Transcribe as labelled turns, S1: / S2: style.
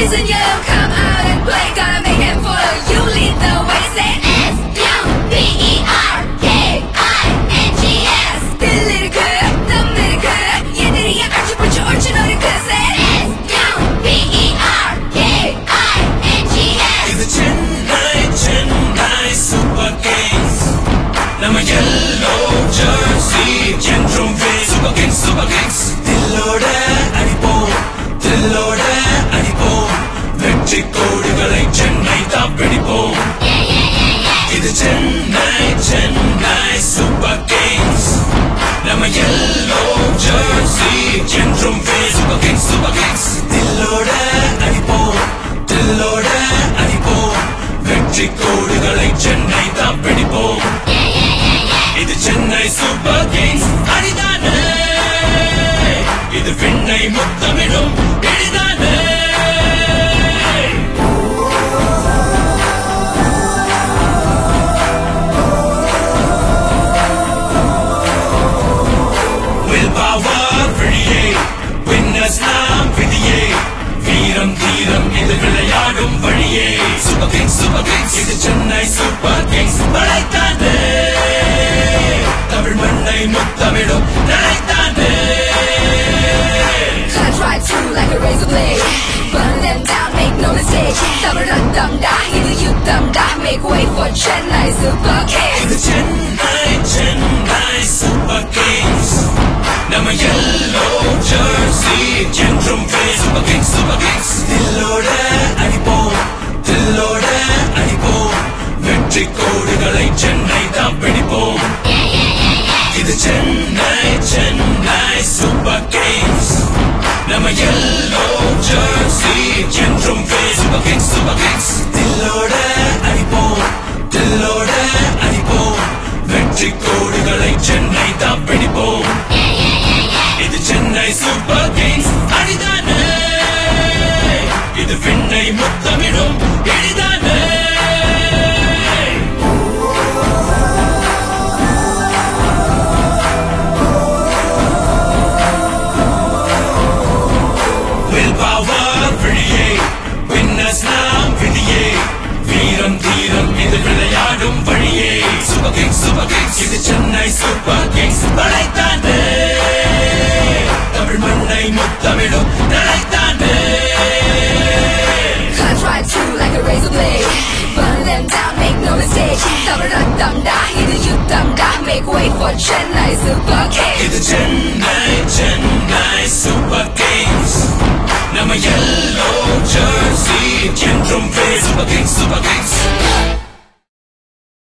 S1: reason you come out and play. Gonna make him follow you. Lead the way. Say S U B E R K I N G S. 들리르크, 덤리르크. 얘들이 아주부주 옳지 노리크. Say S U B E R K I N G S.
S2: இது Chennai Chennai super kings நம்ம yellow jersey என்றும் super kings super kings தில்லோட அடிப்போம் தில்லோட அடிப்போம் வெற்றி கோடுகளை சென்னை தான் பிடிப்போம் இது சென்னை சென்னை சூப்பர் கிங்ஸ் நம்ம எல்லோ ஜெர்சி என்றும் சூப்பர் கிங்ஸ் சூப்பர் கிங்ஸ் தில்லோட அடிப்போம் தில்லோட அடிப்போம் வெற்றி கோடுகளை சென்னை தான் பிடிப்போம் இது சென்னை சூப்பர் கிங்ஸ் அடிதானே இது விண்ணை முத்தமிடும் எளிதானே Will power விழியே வின்னர்ஸ் நாம் விதியே வீரம் தீரம் இது விளையாடும் வழியே சூப்பர் கிங்ஸ் சூப்பர் கிங்ஸ் இது சென்னை சூப்பர் கிங்ஸ் படைத்தானே தமிழ் மண்ணை முத்தமிடும் நினைத்தானே
S1: Gonna drive through like a razor blade. Burn them down, make no mistake. Double up, dumb da, either you dumb da. Make way for Chennai Super Kings.
S2: இது Chennai Chennai super kings நம்ம yellow jersey என்றும் super kings super kings தில்லோட அடிப்போம் தில்லோட அடிப்போம் வெற்றி கோடுகளை சென்னை தான் பிடிப்போம் இது சென்னை சென்னை சூப்பர் கிங்ஸ் நம்ம எல்லோ ஜெர்சி என்றும் சூப்பர் கிங்ஸ் சூப்பர் கிங்ஸ் தில்லோட அடிப்போம் தில்லோட அடிப்போம் வெற்றி கோடுகளை சென்னை தான் பிடிப்போம் இது சென்னை சூப்பர் கிங்ஸ் அடிதானே இது விண்ணை முத்தமிடும் எளிதானே Will power விழியே வின்னர்ஸ் நாம் விதியே வீரம் தீரம் இது விளையாடும் வழியே சூப்பர் கிங்ஸ் சூப்பர் கிங்ஸ் இது சென்னை சூப்பர் கிங்ஸ் படைத்தானே தமிழ் மண்ணை முத்தமிடும் நினைத்தானே
S1: Gonna drive through like a razor blade. Burn them down, make no mistake. Double up, dumb da, either you dumb da. Make way for Chennai Super Kings.
S2: இது Chennai Chennai super kings நம்ம yellow jersey என்றும் super kings super Kings